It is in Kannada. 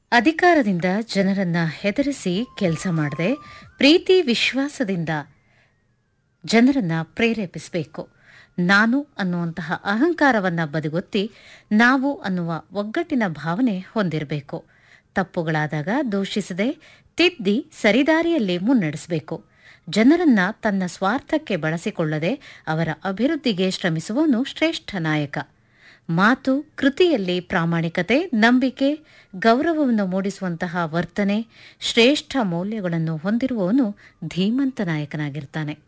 ಅಧಿಕಾರದಿಂದ ಜನರನ್ನ ಹೆದರಿಸಿ ಕೆಲಸ ಮಾಡದೆ ಪ್ರೀತಿ ವಿಶ್ವಾಸದಿಂದ ಜನರನ್ನ ಪ್ರೇರೇಪಿಸಬೇಕು ನಾನು ಅನ್ನುವಂತಹ ಅಹಂಕಾರವನ್ನ ಬದಿಗೊತ್ತಿ ನಾವು ಅನ್ನುವ ಒಗ್ಗಟ್ಟಿನ ಭಾವನೆ ಹೊಂದಿರಬೇಕು ತಪ್ಪುಗಳಾದಾಗ ದೂಷಿಸದೆ ತಿದ್ದಿ ಸರಿದಾರಿಯಲ್ಲಿ ಮುನ್ನಡೆಸಬೇಕು ಜನರನ್ನ ತನ್ನ ಸ್ವಾರ್ಥಕ್ಕೆ ಬಳಸಿಕೊಳ್ಳದೆ ಅವರ ಅಭಿವೃದ್ಧಿಗೆ ಶ್ರಮಿಸುವವನು ಶ್ರೇಷ್ಠ ನಾಯಕ ಮಾತು ಕೃತಿಯಲ್ಲಿ ಪ್ರಾಮಾಣಿಕತೆ ನಂಬಿಕೆ ಗೌರವವನ್ನು ಮೂಡಿಸುವಂತಹ ವರ್ತನೆ ಶ್ರೇಷ್ಠ ಮೌಲ್ಯಗಳನ್ನು ಹೊಂದಿರುವವನು ಧೀಮಂತ ನಾಯಕನಾಗಿರ್ತಾನೆ